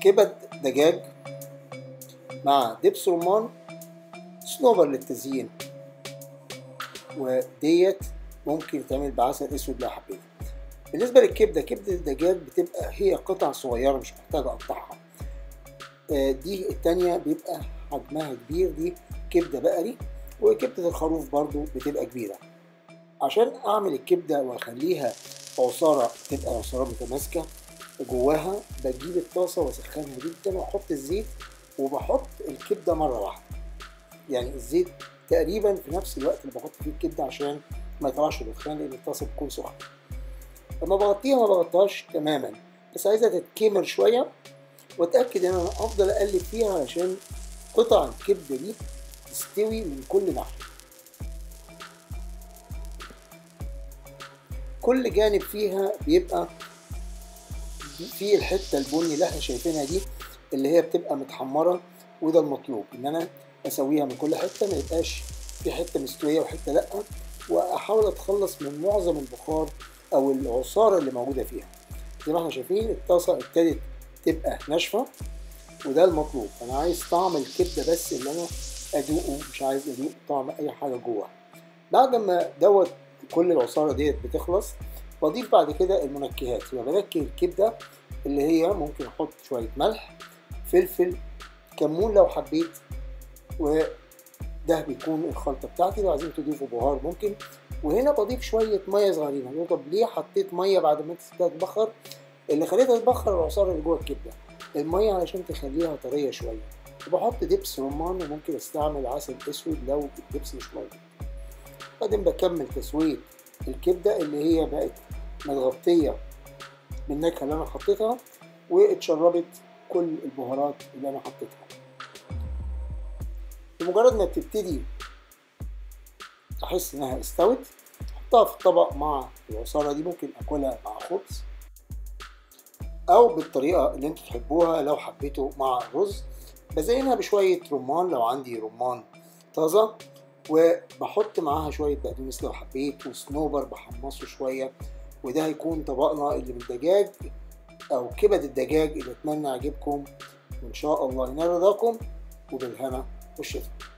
كبد دجاج مع دبس رمان صنوبر للتزيين وديت ممكن تعمل بعسل اسود لو حبيت بالنسبه للكبده كبده الدجاج بتبقى هي قطع صغيره مش محتاجه اقطعها آه، دي التانية بيبقى حجمها كبير دي كبده بقري وكبده الخروف برضو بتبقى كبيره عشان اعمل الكبده واخليها عصاره تبقى عصاره متماسكه جواها بجيب الطاسه واسخنها جدا واحط الزيت وبحط الكبده مره واحده يعني الزيت تقريبا في نفس الوقت اللي بحط فيه الكبده عشان ما يطلعش دخان لان الطاسه بتكون سخنه لما بغطيها ما بغطيهاش تماما بس عايزها تتكمر شويه واتاكد ان انا افضل اقلب فيها عشان قطع الكبده دي تستوي من كل ناحيه كل جانب فيها بيبقى في الحته البني اللي احنا شايفينها دي اللي هي بتبقى متحمره وده المطلوب ان انا اسويها من كل حته ما يبقاش في حته مستويه وحته لا واحاول اتخلص من معظم البخار او العصاره اللي موجوده فيها زي ما احنا شايفين الطاسه ابتدت تبقى ناشفه وده المطلوب انا عايز طعم الكبده بس اللي انا ادوقه مش عايز ادوق طعم اي حاجه جوه بعد ما دوت كل العصاره ديت بتخلص بضيف بعد كده المنكهات يبقى بنكه الكبده اللي هي ممكن احط شويه ملح فلفل كمون لو حبيت وده بيكون الخلطه بتاعتي لو عايزين تضيفوا بهار ممكن وهنا بضيف شويه ميه صغيرين طب ليه حطيت ميه بعد ما انت سبتها تبخر اللي خليتها تبخر العصاره اللي جوه الكبده الميه علشان تخليها طريه شويه وبحط دبس رمان وممكن استعمل عسل اسود لو الدبس مش موجود بعدين بكمل تسويه الكبده اللي هي بقت متغطيه بالنكهه اللي انا حطيتها واتشربت كل البهارات اللي انا حطيتها بمجرد ما بتبتدي احس انها استوت احطها في الطبق مع العصاره دي ممكن اكلها مع خبز او بالطريقه اللي انتوا تحبوها لو حبيتوا مع الرز بزينها بشويه رمان لو عندي رمان طازه وبحط معاها شويه بقدونس لو حبيت وصنوبر بحمصه شويه وده هيكون طبقنا اللي بالدجاج او كبد الدجاج اللي اتمنى يعجبكم وان شاء الله ينال رضاكم وبالهنا والشفا